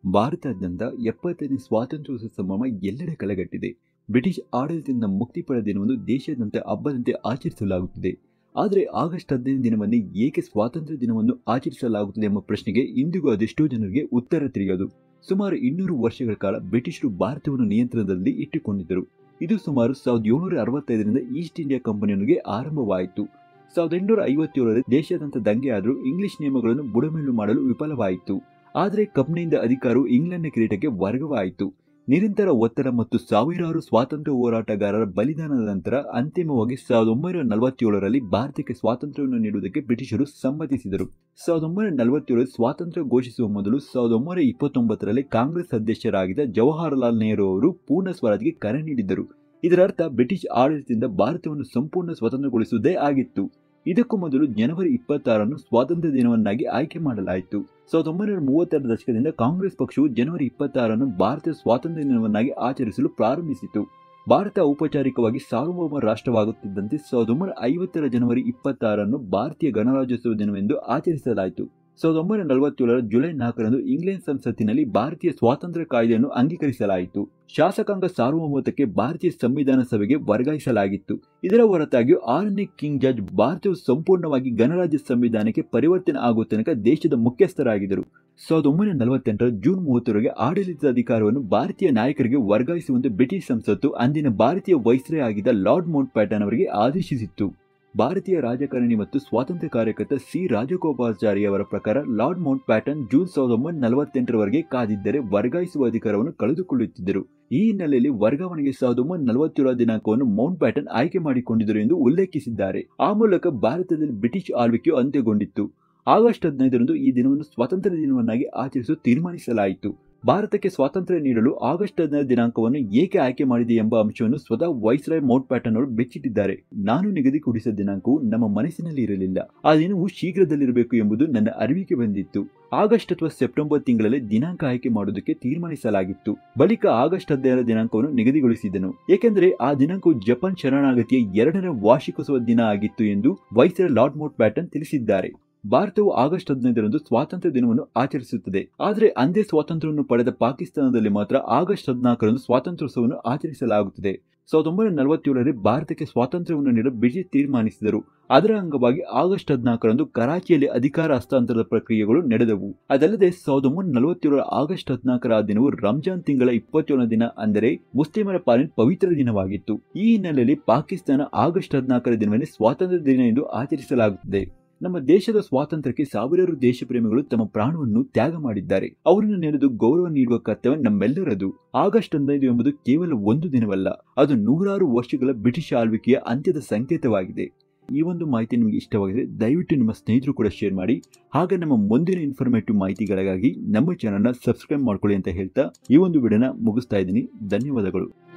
ಭಾರತಾದ್ಯಂತ ಎಪ್ಪತ್ತನೇ ಸ್ವಾತಂತ್ರ್ಯೋತ್ಸವ ಸಂಭ್ರಮ ಎಲ್ಲೆಡೆ ಕಳೆಗಟ್ಟಿದೆ ಬ್ರಿಟಿಷ್ ಆಡಳಿತದಿಂದ ಮುಕ್ತಿ ಪಡೆದ ದಿನವನ್ನು ದೇಶಾದ್ಯಂತ ಹಬ್ಬದಂತೆ ಆಚರಿಸಲಾಗುತ್ತಿದೆ ಆದರೆ ಆಗಸ್ಟ್ ಹದಿನೈದು ದಿನವನ್ನೇ ಏಕೆ ಸ್ವಾತಂತ್ರ್ಯ ದಿನವನ್ನು ಆಚರಿಸಲಾಗುತ್ತದೆ ಎಂಬ ಪ್ರಶ್ನೆಗೆ ಇಂದಿಗೂ ಅದೆಷ್ಟೋ ಜನರಿಗೆ ಉತ್ತರ ತಿಳಿಯದು ಸುಮಾರು ಇನ್ನೂರು ವರ್ಷಗಳ ಕಾಲ ಬ್ರಿಟಿಷರು ಭಾರತವನ್ನು ನಿಯಂತ್ರಣದಲ್ಲಿ ಇಟ್ಟುಕೊಂಡಿದ್ದರು ಇದು ಸುಮಾರು ಸಾವಿರದ ಏಳ್ನೂರ ಅರವತ್ತೈದರಿಂದ ಈಸ್ಟ್ ಇಂಡಿಯಾ ಕಂಪನಿಯೊಂದಿಗೆ ಆರಂಭವಾಯಿತು ಸಾವಿರದ ಎಂಟುನೂರ ಐವತ್ತೇಳರಲ್ಲಿ ದೇಶಾದ್ಯಂತ ದಂಗೆ ಆದರೂ ಇಂಗ್ಲಿಷ್ ನಿಯಮಗಳನ್ನು ಬುಡಮೇಲು ಮಾಡಲು ವಿಫಲವಾಯಿತು ಆದರೆ ಕಂಪನಿಯಿಂದ ಅಧಿಕಾರವು ಇಂಗ್ಲೆಂಡ್ನ ಕಿರೀಟಕ್ಕೆ ವರ್ಗವಾಯಿತು ನಿರಂತರ ಒತ್ತಡ ಮತ್ತು ಸಾವಿರಾರು ಸ್ವಾತಂತ್ರ್ಯ ಹೋರಾಟಗಾರರ ಬಲಿದಾನದ ನಂತರ ಅಂತಿಮವಾಗಿ ಸಾವಿರದ ಒಂಬೈನೂರ ನಲವತ್ತೇಳರಲ್ಲಿ ಭಾರತಕ್ಕೆ ಸ್ವಾತಂತ್ರ್ಯವನ್ನು ನೀಡುವುದಕ್ಕೆ ಬ್ರಿಟಿಷರು ಸಮ್ಮತಿಸಿದರು ಸಾವಿರದ ಒಂಬೈನೂರ ನಲವತ್ತೇಳರಲ್ಲಿ ಸ್ವಾತಂತ್ರ್ಯ ಘೋಷಿಸುವ ಮೊದಲು ಸಾವಿರದ ಒಂಬೈನೂರ ಇಪ್ಪತ್ತೊಂಬತ್ತರಲ್ಲಿ ಕಾಂಗ್ರೆಸ್ ಅಧ್ಯಕ್ಷರಾಗಿದ್ದ ಜವಾಹರಲಾಲ್ ನೆಹರು ಅವರು ಪೂರ್ಣ ಸ್ವರಾಜ್ಗೆ ಕರೆ ನೀಡಿದ್ದರು ಇದರರ್ಥ ಬ್ರಿಟಿಷ್ ಆಡಳಿತದಿಂದ ಭಾರತವನ್ನು ಸಂಪೂರ್ಣ ಸ್ವತಂತ್ರಗೊಳಿಸುವುದೇ ಆಗಿತ್ತು ಇದಕ್ಕೂ ಮೊದಲು ಜನವರಿ ಇಪ್ಪತ್ತಾರನ್ನು ಸ್ವಾತಂತ್ರ್ಯ ದಿನವನ್ನಾಗಿ ಆಯ್ಕೆ ಮಾಡಲಾಯಿತು ಸಾವಿರದ ಒಂಬೈನೂರ ಮೂವತ್ತೆರಡು ದಶಕದಿಂದ ಕಾಂಗ್ರೆಸ್ ಪಕ್ಷವು ಜನವರಿ ಇಪ್ಪತ್ತಾರನ್ನು ಭಾರತೀಯ ಸ್ವಾತಂತ್ರ್ಯ ದಿನವನ್ನಾಗಿ ಆಚರಿಸಲು ಪ್ರಾರಂಭಿಸಿತು ಭಾರತ ಔಪಚಾರಿಕವಾಗಿ ಸಾರ್ವಭೌಮ ರಾಷ್ಟ್ರವಾಗುತ್ತಿದ್ದಂತೆ ಸಾವಿರದ ಒಂಬೈನೂರ ಐವತ್ತರ ಜನವರಿ ಇಪ್ಪತ್ತಾರನ್ನು ಭಾರತೀಯ ಗಣರಾಜ್ಯೋತ್ಸವ ದಿನವೆಂದು ಆಚರಿಸಲಾಯಿತು ಸಾವಿರದ ಒಂಬೈನೂರ ನಲವತ್ತೇಳರ ಜುಲೈ ನಾಲ್ಕರಂದು ಇಂಗ್ಲೆಂಡ್ ಸಂಸತ್ತಿನಲ್ಲಿ ಭಾರತೀಯ ಸ್ವಾತಂತ್ರ್ಯ ಕಾಯ್ದೆಯನ್ನು ಅಂಗೀಕರಿಸಲಾಯಿತು ಶಾಸಕಾಂಗ ಸಾರ್ವಭೌಮತ್ವಕ್ಕೆ ಭಾರತೀಯ ಸಂವಿಧಾನ ಸಭೆಗೆ ವರ್ಗಾಯಿಸಲಾಗಿತ್ತು ಇದರ ಹೊರತಾಗಿಯೂ ಆರನೇ ಕಿಂಗ್ ಜಾರ್ಜ್ ಭಾರತವು ಸಂಪೂರ್ಣವಾಗಿ ಗಣರಾಜ್ಯ ಸಂವಿಧಾನಕ್ಕೆ ಪರಿವರ್ತನೆ ಆಗುವ ತನಕ ದೇಶದ ಮುಖ್ಯಸ್ಥರಾಗಿದ್ದರು ಸಾವಿರದ ಒಂಬೈನೂರ ನಲವತ್ತೆಂಟರ ಜೂನ್ ಮೂವತ್ತರವರೆಗೆ ಆಡಳಿತದ ಅಧಿಕಾರವನ್ನು ಭಾರತೀಯ ನಾಯಕರಿಗೆ ವರ್ಗಾಯಿಸುವಂತೆ ಬ್ರಿಟಿಷ್ ಸಂಸತ್ತು ಅಂದಿನ ಭಾರತೀಯ ವೈಸ್ರಾಯ್ ಆಗಿದ್ದ ಲಾರ್ಡ್ ಮೌಂಟ್ ಪ್ಯಾಟನ್ ಅವರಿಗೆ ಆದೇಶಿಸಿತ್ತು ಭಾರತೀಯ ರಾಜಕಾರಣಿ ಮತ್ತು ಸ್ವಾತಂತ್ರ್ಯ ಕಾರ್ಯಕರ್ತ ಸಿ ರಾಜಗೋಪಾಚಾರಿ ಅವರ ಪ್ರಕಾರ ಲಾರ್ಡ್ ಮೌಂಟ್ ಪ್ಯಾಟನ್ ಜೂನ್ ಸಾವಿರದ ಒಂಬೈನೂರ ನಲವತ್ತೆಂಟರವರೆಗೆ ಕಾದಿದ್ದರೆ ವರ್ಗಾಯಿಸುವ ಅಧಿಕಾರವನ್ನು ಕಳೆದುಕೊಳ್ಳುತ್ತಿದ್ದರು ಈ ಹಿನ್ನೆಲೆಯಲ್ಲಿ ವರ್ಗಾವಣೆಗೆ ಸಾವಿರದ ಒಂಬೈನೂರ ನಲವತ್ತೇಳರ ದಿನಾಂಕವನ್ನು ಮೌಂಟ್ ಪ್ಯಾಟನ್ ಆಯ್ಕೆ ಮಾಡಿಕೊಂಡಿದ್ದರು ಎಂದು ಉಲ್ಲೇಖಿಸಿದ್ದಾರೆ ಆ ಮೂಲಕ ಭಾರತದಲ್ಲಿ ಬ್ರಿಟಿಷ್ ಆಳ್ವಿಕೆಯು ಅಂತ್ಯಗೊಂಡಿತ್ತು ಆಗಸ್ಟ್ ಹದಿನೈದರಂದು ಈ ದಿನವನ್ನು ಸ್ವಾತಂತ್ರ್ಯ ದಿನವನ್ನಾಗಿ ಆಚರಿಸಲು ತೀರ್ಮಾನಿಸಲಾಯಿತು ಭಾರತಕ್ಕೆ ಸ್ವಾತಂತ್ರ್ಯ ನೀಡಲು ಆಗಸ್ಟ್ ಹದಿನೈದು ದಿನಾಂಕವನ್ನು ಏಕೆ ಆಯ್ಕೆ ಮಾಡಿದೆ ಎಂಬ ಅಂಶವನ್ನು ಸ್ವತಃ ವೈಸ್ರಾಯ್ ಮೌಂಟ್ ಪ್ಯಾಟನ್ ಅವರು ಬೆಚ್ಚಿಟ್ಟಿದ್ದಾರೆ ನಾನು ನಿಗದಿಗೊಳಿಸಿದ ದಿನಾಂಕವು ನಮ್ಮ ಮನಸ್ಸಿನಲ್ಲಿ ಇರಲಿಲ್ಲ ಆ ದಿನವು ಶೀಘ್ರದಲ್ಲಿರಬೇಕು ಎಂಬುದು ನನ್ನ ಅರಿವಿಗೆ ಬಂದಿತ್ತು ಆಗಸ್ಟ್ ಅಥವಾ ಸೆಪ್ಟೆಂಬರ್ ತಿಂಗಳಲ್ಲಿ ದಿನಾಂಕ ಆಯ್ಕೆ ಮಾಡುವುದಕ್ಕೆ ತೀರ್ಮಾನಿಸಲಾಗಿತ್ತು ಬಳಿಕ ಆಗಸ್ಟ್ ಹದಿನೈದರ ದಿನಾಂಕವನ್ನು ನಿಗದಿಗೊಳಿಸಿದನು ಏಕೆಂದರೆ ಆ ದಿನಾಂಕವು ಜಪಾನ್ ಶರಣಾಗತಿಯ ಎರಡನೇ ವಾರ್ಷಿಕೋತ್ಸವ ದಿನ ಆಗಿತ್ತು ಎಂದು ವೈಸ್ರಾಯ್ ಲಾರ್ಡ್ ಮೌಂಟ್ ಪ್ಯಾಟನ್ ತಿಳಿಸಿದ್ದಾರೆ ಭಾರತವು ಆಗಸ್ಟ್ ಹದಿನೈದರಂದು ಸ್ವಾತಂತ್ರ್ಯ ದಿನವನ್ನು ಆಚರಿಸುತ್ತದೆ ಆದರೆ ಅಂದೇ ಸ್ವಾತಂತ್ರ್ಯವನ್ನು ಪಡೆದ ಪಾಕಿಸ್ತಾನದಲ್ಲಿ ಮಾತ್ರ ಆಗಸ್ಟ್ ಹದಿನಾಲ್ಕರಂದು ಸ್ವಾತಂತ್ರ್ಯೋತ್ಸವವನ್ನು ಆಚರಿಸಲಾಗುತ್ತದೆ ಸಾವಿರದ ಒಂಬೈನೂರ ನಲವತ್ತೇಳರಲ್ಲಿ ಭಾರತಕ್ಕೆ ಸ್ವಾತಂತ್ರ್ಯವನ್ನು ನೀಡಲು ಬ್ರಿಟಿಷ್ ತೀರ್ಮಾನಿಸಿದರು ಅದರ ಅಂಗವಾಗಿ ಆಗಸ್ಟ್ ಹದಿನಾಲ್ಕರಂದು ಕರಾಚಿಯಲ್ಲಿ ಅಧಿಕಾರ ಹಸ್ತಾಂತರದ ಪ್ರಕ್ರಿಯೆಗಳು ನಡೆದವು ಅದಲ್ಲದೆ ಸಾವಿರದ ಒಂಬೈನೂರ ನಲವತ್ತೇಳರ ಆಗಸ್ಟ್ ಹದಿನಾಲ್ಕರ ಆ ದಿನವು ರಂಜಾನ್ ತಿಂಗಳ ಇಪ್ಪತ್ತೇಳನೇ ದಿನ ಅಂದರೆ ಮುಸ್ಲಿಮರ ಪಾಲಿನ ಪವಿತ್ರ ದಿನವಾಗಿತ್ತು ಈ ಹಿನ್ನೆಲೆಯಲ್ಲಿ ಪಾಕಿಸ್ತಾನ ಆಗಸ್ಟ್ ಹದಿನಾಲ್ಕರ ದಿನವನ್ನೇ ಸ್ವಾತಂತ್ರ್ಯ ದಿನ ಎಂದು ಆಚರಿಸಲಾಗುತ್ತದೆ ನಮ್ಮ ದೇಶದ ಸ್ವಾತಂತ್ರ್ಯಕ್ಕೆ ಸಾವಿರಾರು ದೇಶಪ್ರೇಮಿಗಳು ತಮ್ಮ ಪ್ರಾಣವನ್ನು ತ್ಯಾಗ ಮಾಡಿದ್ದಾರೆ ಅವರನ್ನು ನೆನೆದು ಗೌರವ ನೀಡುವ ಕರ್ತವ್ಯ ನಮ್ಮೆಲ್ಲರದು ಆಗಸ್ಟ್ ಹದಿನೈದು ಎಂಬುದು ಕೇವಲ ಒಂದು ದಿನವಲ್ಲ ಅದು ನೂರಾರು ವರ್ಷಗಳ ಬ್ರಿಟಿಷ್ ಆಳ್ವಿಕೆಯ ಅಂತ್ಯದ ಸಂಕೇತವಾಗಿದೆ ಈ ಒಂದು ಮಾಹಿತಿ ನಿಮಗೆ ಇಷ್ಟವಾಗಿದ್ರೆ ದಯವಿಟ್ಟು ನಿಮ್ಮ ಸ್ನೇಹಿತರು ಕೂಡ ಶೇರ್ ಮಾಡಿ ಹಾಗೆ ನಮ್ಮ ಮುಂದಿನ ಇನ್ಫಾರ್ಮೇಟಿವ್ ಮಾಹಿತಿಗಳಿಗಾಗಿ ನಮ್ಮ ಚಾನಲ್ನ ಸಬ್ಸ್ಕ್ರೈಬ್ ಮಾಡ್ಕೊಳ್ಳಿ ಅಂತ ಹೇಳ್ತಾ ಈ ಒಂದು ವಿಡಿಯೋನ ಮುಗಿಸ್ತಾ ಇದ್ದೀನಿ ಧನ್ಯವಾದಗಳು